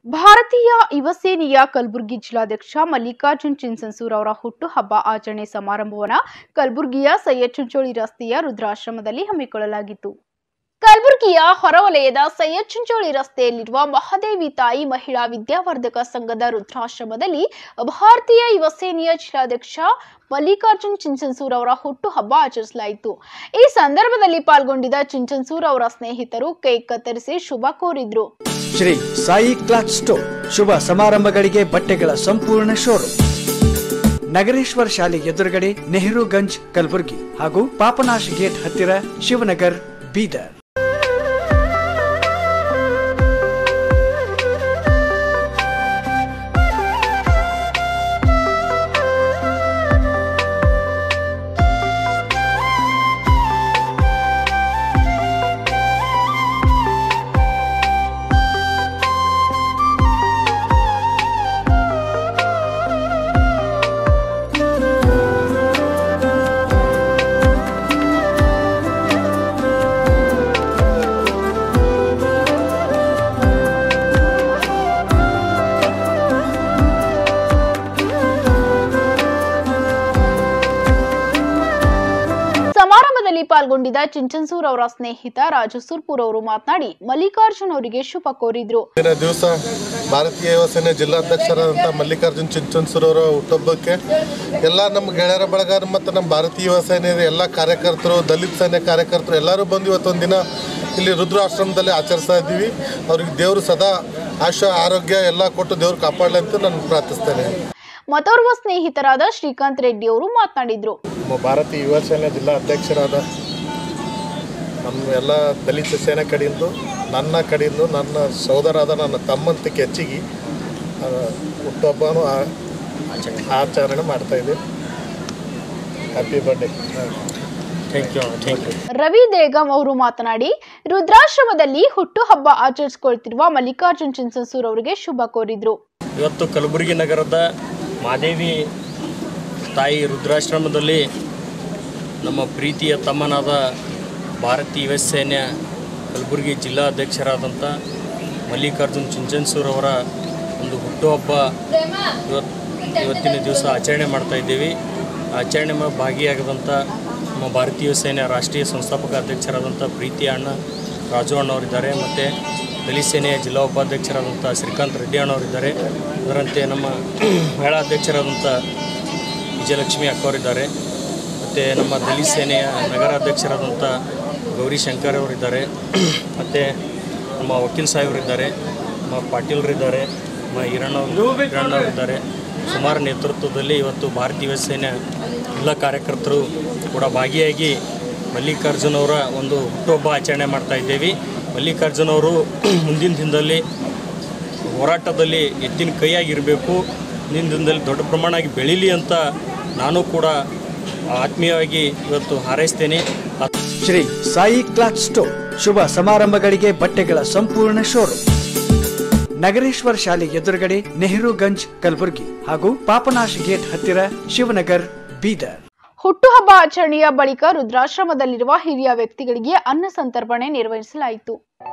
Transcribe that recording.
ಭಾರತೀಯ ಯುವ ಸೇನೆಯ ಕಲಬುರಗಿ ಜಿಲ್ಲಾಧ್ಯಕ್ಷ ಮಲ್ಲಿಕಾರ್ಜುನ್ ಚಿನ್ಸನ್ಸೂರ್ ಅವರ ಹುಟ್ಟುಹಬ್ಬ ಆಚರಣೆ ಸಮಾರಂಭವನ್ನು ಕಲಬುರಗಿಯ ಸೈಯದ್ ಚುಂಚೋಳಿ ರಸ್ತೆಯ ರುದ್ರಾಶ್ರಮದಲ್ಲಿ ಹಮ್ಮಿಕೊಳ್ಳಲಾಗಿತ್ತು ಕಲಬುರಗಿಯ ಹೊರವಲಯದ ಸೈಯದ್ ಚುಂಚೋಳಿ ರಸ್ತೆಯಲ್ಲಿರುವ ಮಹಾದೇವಿ ತಾಯಿ ಮಹಿಳಾ ವಿದ್ಯಾವರ್ಧಕ ಸಂಘದ ರುದ್ರಾಶ್ರಮದಲ್ಲಿ ಭಾರತೀಯ ಯುವ ಸೇನೆಯ ಜಿಲ್ಲಾಧ್ಯಕ್ಷ ಮಲ್ಲಿಕಾರ್ಜುನ್ ಚಿನ್ಸನ್ಸೂರ್ ಅವರ ಹುಟ್ಟುಹಬ್ಬ ಆಚರಿಸಲಾಯಿತು ಈ ಸಂದರ್ಭದಲ್ಲಿ ಪಾಲ್ಗೊಂಡಿದ್ದ ಚಿನ್ಸನ್ಸೂರ್ ಅವರ ಸ್ನೇಹಿತರು ಕೇಕ್ ಕತ್ತರಿಸಿ ಶುಭ ಕೋರಿದ್ರು ಶ್ರೀ ಸಾಯಿ ಕ್ಲಾತ್ ಸ್ಟೋರ್ ಶುಭ ಸಮಾರಂಭಗಳಿಗೆ ಬಟ್ಟೆಗಳ ಸಂಪೂರ್ಣ ಶೋರೂಮ್ ನಗರೇಶ್ವರ ಶಾಲೆ ಎದುರುಗಡೆ ನೆಹರುಗಂಜ್ ಕಲಬುರಗಿ ಹಾಗೂ ಪಾಪನಾಶ್ ಗೇಟ್ ಹತ್ತಿರ ಶಿವನಗರ್ ಬೀದರ್ ಸಮಾರಂಭದಲ್ಲಿ ಪಾಲ್ಗೊಂಡಿದ್ದ ಚಿಂಚನ್ಸೂರ್ ಅವರ ಸ್ನೇಹಿತ ರಾಜು ಸುರ್ಪುರ್ ಅವರು ಮಾತನಾಡಿ ಮಲ್ಲಿಕಾರ್ಜುನ್ ಅವರಿಗೆ ಶುಭ ಕೋರಿದ್ರು ದಿನ ದಿವಸ ಭಾರತೀಯ ಯುವ ಸೇನೆ ಜಿಲ್ಲಾಧ್ಯಕ್ಷರಾದಂಥ ಮಲ್ಲಿಕಾರ್ಜುನ್ ಚಿಂಚನ್ಸೂರ್ ಅವರ ಹುಟ್ಟುಹಬ್ಬಕ್ಕೆ ಎಲ್ಲ ನಮ್ಮ ಗೆಳೆಯರ ಬಳಗ ಮತ್ತು ನಮ್ಮ ಭಾರತೀಯ ಯುವ ಸೇನೆಯ ಎಲ್ಲ ಕಾರ್ಯಕರ್ತರು ದಲಿತ ಸೇನೆ ಕಾರ್ಯಕರ್ತರು ಎಲ್ಲರೂ ಬಂದು ಇವತ್ತೊಂದು ದಿನ ಇಲ್ಲಿ ರುದ್ರ ಆಶ್ರಮದಲ್ಲಿ ಆಚರಿಸ್ತಾ ಇದ್ದೀವಿ ಅವ್ರಿಗೆ ದೇವರು ಸದಾ ಆಶ ಆರೋಗ್ಯ ಎಲ್ಲ ಕೊಟ್ಟು ದೇವ್ರು ಕಾಪಾಡಲಿ ಅಂತ ನಾನು ಪ್ರಾರ್ಥಿಸ್ತೇನೆ ಮತ್ತೋರ್ವ ಸ್ನೇಹಿತರಾದ ಶ್ರೀಕಾಂತ್ ರೆಡ್ಡಿ ಅವರು ಮಾತನಾಡಿದ್ರು ನಮ್ಮ ಭಾರತೀಯ ಯುವ ಸೇನೆ ಜಿಲ್ಲಾ ಅಧ್ಯಕ್ಷರಾದ ನಮ್ಮ ಎಲ್ಲ ದಲಿತ ಸೇನೆ ಕಡೆಯಿಂದ ನನ್ನ ಕಡೆಯಿಂದ ನನ್ನ ಸೋದರಾದ ನನ್ನ ತಮ್ಮಂತಕ್ಕೆ ಹೆಚ್ಚಿಗೆ ಆ, ಹುಟ್ಟುಹಬ್ಬನೂ ಆ- ಆಚರಣೆ ಮಾಡ್ತಾ ಇದ್ದೀವಿ happy birthday thank you thank you Ravi ದೇಗಂ ಅವರು ಮಾತನಾಡಿ ರುದ್ರಾಶ್ರಮದಲ್ಲಿ ಹುಟ್ಟುಹಬ್ಬ ಆಚರಿಸಿಕೊಳ್ತಿರುವ ಮಲ್ಲಿಕಾರ್ಜುನ್ ಚಿನ್ಸನ್ಸೂರ್ ಅವರಿಗೆ ಶುಭ ಕೋರಿದ್ರು ಇವತ್ತು ಕಲಬುರಗಿ ನಗರದ ಮಾದೇವಿ ತಾಯಿ ರುದ್ರಾಶ್ರಮದಲ್ಲಿ ನಮ್ಮ ಪ್ರೀತಿಯ ತಮ್ಮನಾದ ಭಾರತೀಯ ಯುವ ಸೇನೆಯ ಕಲಬುರಗಿ ಜಿಲ್ಲಾ ಅಧ್ಯಕ್ಷರಾದಂಥ ಮಲ್ಲಿಕಾರ್ಜುನ್ ಚುಂಚನ್ಸೂರ್ ಅವರ ಒಂದು ಹುಟ್ಟುಹಬ್ಬ ಇವತ್ತು ಇವತ್ತಿನ ದಿವಸ ಆಚರಣೆ ಮಾಡ್ತಾ ಇದ್ದೀವಿ ಆಚರಣೆ ಮ- ಭಾಗಿಯಾಗದಂಥ ನಮ್ಮ ಭಾರತೀಯ ಯುವ ಸೇನೆಯ ರಾಷ್ಟ್ರೀಯ ಸಂಸ್ಥಾಪಕ ಅಧ್ಯಕ್ಷರಾದಂಥ ಪ್ರೀತಿ ಅಣ್ಣ ರಾಜು ಅಣ್ಣವರಿದ್ದಾರೆ ಮತ್ತು ದಲಿತ ಸೇನೆಯ ಜಿಲ್ಲಾ ಉಪಾಧ್ಯಕ್ಷರಾದಂಥ ಶ್ರೀಕಾಂತ್ ರೆಡ್ಡಿ ಅಣ್ಣವರಿದ್ದಾರೆ ಅದರಂತೆ ನಮ್ಮ ಮಹಿಳಾ ಅಧ್ಯಕ್ಷರಾದಂಥ ವಿಜಯಲಕ್ಷ್ಮಿ ಅಕ್ಕವರಿದ್ದಾರೆ ಮತ್ತು ನಮ್ಮ ದಲಿತ ಸೇನೆಯ ನಗರಾಧ್ಯಕ್ಷರಾದಂಥ ಗೌರಿ ಶಂಕರ್ ಅವರಿದ್ದಾರೆ ಮತ್ತು ನಮ್ಮ ವಕೀಲ್ ಸಾಹೇಬರಿದ್ದಾರೆ ನಮ್ಮ ಪಾಟೀಲ್ರಿದ್ದಾರೆ ನಮ್ಮ ಹಿರಣ್ಣವ್ರು ಹಿರಣ್ಣವರಿದ್ದಾರೆ ಸುಮಾರು ನೇತೃತ್ವದಲ್ಲಿ ಇವತ್ತು ಭಾರತೀಯ ಯುವ ಸೇನೆಯ ಎಲ್ಲ ಕಾರ್ಯಕರ್ತರು ಕೂಡ ಭಾಗಿಯಾಗಿ ಮಲ್ಲಿಕಾರ್ಜುನ್ ಅವರ ಒಂದು ಹುಟ್ಟುಹಬ್ಬ ಆಚರಣೆ ಮಾಡ್ತಾ ಇದ್ದೇವೆ ಮಲ್ಲಿಕಾರ್ಜುನ್ ಅವರು ಮುಂದಿನ ದಿನದಲ್ಲಿ ಹೋರಾಟದಲ್ಲಿ ಎತ್ತಿನ ಕೈಯಾಗಿರಬೇಕು ಮುಂದಿನ ದಿನದಲ್ಲಿ ದೊಡ್ಡ ಪ್ರಮಾಣವಾಗಿ ಬೆಳೀಲಿ ಅಂತ ನಾನು ಕೂಡ ಆತ್ಮೀಯವಾಗಿ ಇವತ್ತು ಹಾರೈಸ್ತೇನೆ ಶ್ರೀ ಸಾಯಿ ಕ್ಲಾತ್ ಸ್ಟೋರ್ ಶುಭ ಸಮಾರಂಭಗಳಿಗೆ ಬಟ್ಟೆಗಳ ಸಂಪೂರ್ಣ ಶೋರೂಮ್ ನಗರೇಶ್ವರ ಶಾಲೆ ಎದುರುಗಡೆ ನೆಹರುಗಂಜ್ ಕಲಬುರಗಿ ಹಾಗೂ ಪಾಪನಾಶ್ ಗೇಟ್ ಹತ್ತಿರ ಶಿವನಗರ್ ಬೀದರ್ ಹುಟ್ಟುಹಬ್ಬ ಆಚರಣೆಯ ಬಳಿಕ ರುದ್ರಾಶ್ರಮದಲ್ಲಿರುವ ಹಿರಿಯ ವ್ಯಕ್ತಿಗಳಿಗೆ ಅನ್ನ ಸಂತರ್ಪಣೆ ನಿರ್ವಹಿಸಲಾಯಿತು